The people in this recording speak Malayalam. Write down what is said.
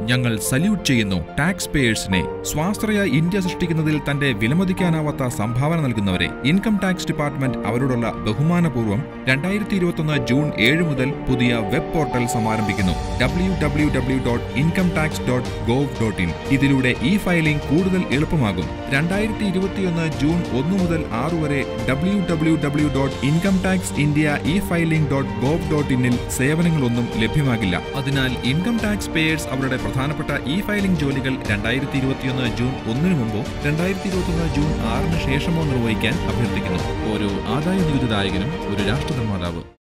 ഞങ്ങൾ സല്യൂട്ട് ചെയ്യുന്നു ടാക്സ് പേയേഴ്സിനെ സ്വാശ്രയ ഇന്ത്യ സൃഷ്ടിക്കുന്നതിൽ തന്റെ വിലമതിക്കാനാവാത്ത സംഭാവന നൽകുന്നവരെ ഇൻകം ടാക്സ് ഡിപ്പാർട്ട്മെന്റ് അവരോടുള്ള ബഹുമാനപൂർവ്വം രണ്ടായിരത്തി ഇരുപത്തൊന്ന് ജൂൺ ഏഴ് മുതൽ പുതിയ വെബ് പോർട്ടൽ സമാരംഭിക്കുന്നു W W W dot income tax dot gov dot in ഇതിലൂടെ ഇ ഫയലിംഗ് കൂടുതൽ എളുപ്പമാകും രണ്ടായിരത്തി ഇരുപത്തിയൊന്ന് ജൂൺ ഒന്ന് മുതൽ ആറ് വരെ W W W dot income tax India e filing dot gov dot ഇന്നിൽ സേവനങ്ങളൊന്നും ലഭ്യമാകില്ല അതിനാൽ ഇൻകം ടാക്സ് പേയേഴ്സ് അവരുടെ പ്രധാനപ്പെട്ട ഇ ഫയലിംഗ് ജോലികൾ രണ്ടായിരത്തി ഇരുപത്തിയൊന്ന് ജൂൺ ഒന്നിനു മുമ്പോ രണ്ടായിരത്തി ഇരുപത്തൊന്ന് ജൂൺ ആറിന് ശേഷമോ നിർവഹിക്കാൻ അഭ്യർത്ഥിക്കുന്നു ഓരോ ആദായ നികുതിദായകനും ഒരു രാഷ്ട്ര നിർമ്മാതാവ്